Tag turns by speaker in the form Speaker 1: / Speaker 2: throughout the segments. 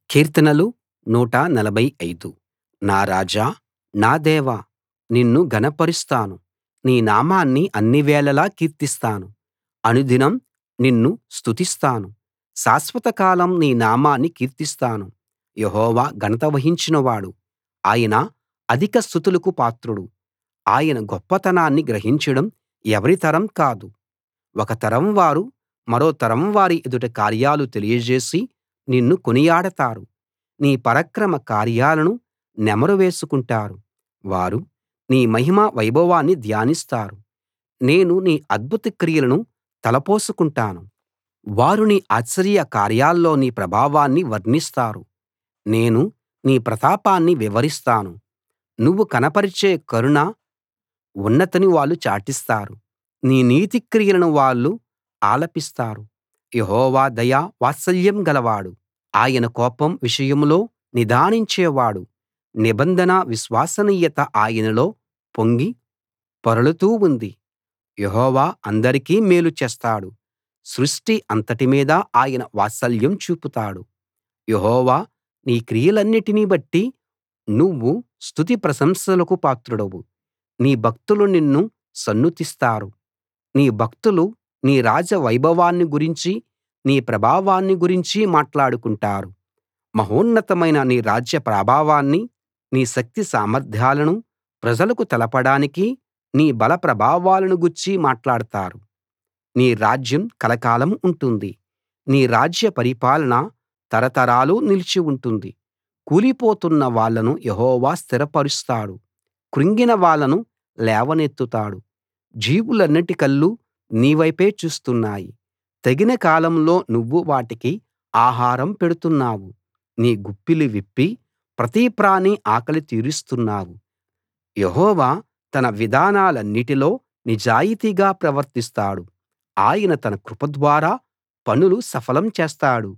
Speaker 1: కీర్తనలు 145 నా రాజా నా దేవా నిన్ను ఘనపరుస్తాను నీ నామాన్ని అన్నివేళలా కీర్తిస్తాను అనుదినం నిన్ను స్తుతిస్తాను శాశ్వతకాలం నీ నామాన్ని కీర్తిస్తాను యెహోవా ఘనత వహించినవాడు ఆయన అధిక స్తుతులకు పాత్రుడు ఆయన గొప్పతనాన్ని గ్రహించడం ఎవరి తరం కాదు ఒక తరం వారు మరో తరం వారి ఎదుట కార్యాలు తెలియజేసి నిన్ను కొనియాడతారు నీ పరాక్రమ కార్యాలను నెమరు వేసుకుంటారు వారు నీ మహిమ వైభవాన్ని ధ్యానిస్తారు నేను నీ అద్భుత క్రియలను తలపోసుకుంటాను వారు నీ ఆశ్చర్య కార్యాల్లో నీ ప్రభావాన్ని వర్ణిస్తారు నేను నీ ప్రతాపాన్ని వివరిస్తాను నువ్వు కనపరిచే కరుణ ఉన్నతిని వాళ్ళు చాటిస్తారు నీ నీతి క్రియలను వాళ్ళు ఆలపిస్తారు యెహోవా దయ వాత్సల్యం గలవాడు ఆయన కోపం విషయంలో నిదానించేవాడు నిబంధన విశ్వసనీయత ఆయనలో పొంగి పొరలుతూ ఉంది యెహోవా అందరికీ మేలు చేస్తాడు సృష్టి అంతటి మీద ఆయన వాత్సల్యం చూపుతాడు యెహోవా నీ క్రియలన్నిటిని బట్టి నువ్వు స్తుతి ప్రశంసలకు పాత్రుడవు నీ భక్తులు నిన్ను సన్నుతిస్తారు నీ భక్తులు నీ రాజ వైభవాన్ని గురించి నీ ప్రభావాన్ని గురించి మాట్లాడుకుంటారు మహోన్నతమైన నీ రాజ్య ప్రాభవాన్ని నీ శక్తి సామర్థ్యాలను ప్రజలకు తెలపడానికి నీ బల ప్రభావాలను గూర్చి మాట్లాడతారు నీ రాజ్యం కలకాలం ఉంటుంది నీ రాజ్య పరిపాలన తరతరాలు నిలిచి ఉంటుంది కూలిపోతున్న వాళ్ళను యెహోవా స్థిరపరుస్తాడు కృంగిన వాళ్ళను లేవనెత్తుతాడు జీవులన్నిటి కళ్ళు నీ వైపే చూస్తున్నాయి తగిన కాలంలో నువ్వు వాటికి ఆహారం పెడుతున్నావు నీ గుప్పిలి విప్పి ప్రతి ప్రాణి ఆకలి తీరుస్తున్నావు యెహోవా తన విధానాలన్నిటిలో నిజాయితీగా ప్రవర్తిస్తాడు ఆయన తన కృప ద్వారా పనులు సఫలం చేస్తాడు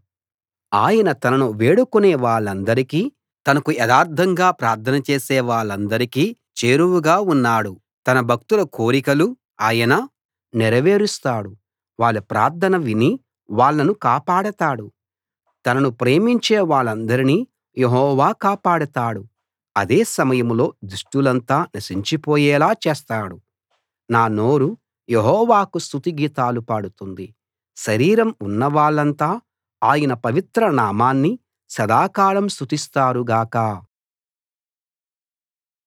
Speaker 1: ఆయన తనను వేడుకునే వాళ్ళందరికీ తనకు యథార్థంగా ప్రార్థన చేసే వాళ్ళందరికీ చేరువగా ఉన్నాడు తన భక్తుల కోరికలు ఆయన నెరవేరుస్తాడు వాళ్ళ ప్రార్థన విని వాళ్ళను కాపాడతాడు తనను ప్రేమించే వాళ్ళందరినీ యెహోవా కాపాడతాడు అదే సమయంలో దుష్టులంతా నశించిపోయేలా చేస్తాడు నా నోరు యెహోవాకు స్తుతి గీతాలు పాడుతుంది శరీరం ఉన్నవాళ్ళంతా ఆయన పవిత్ర నామాన్ని సదాకాలం స్తుతిస్తారు గాక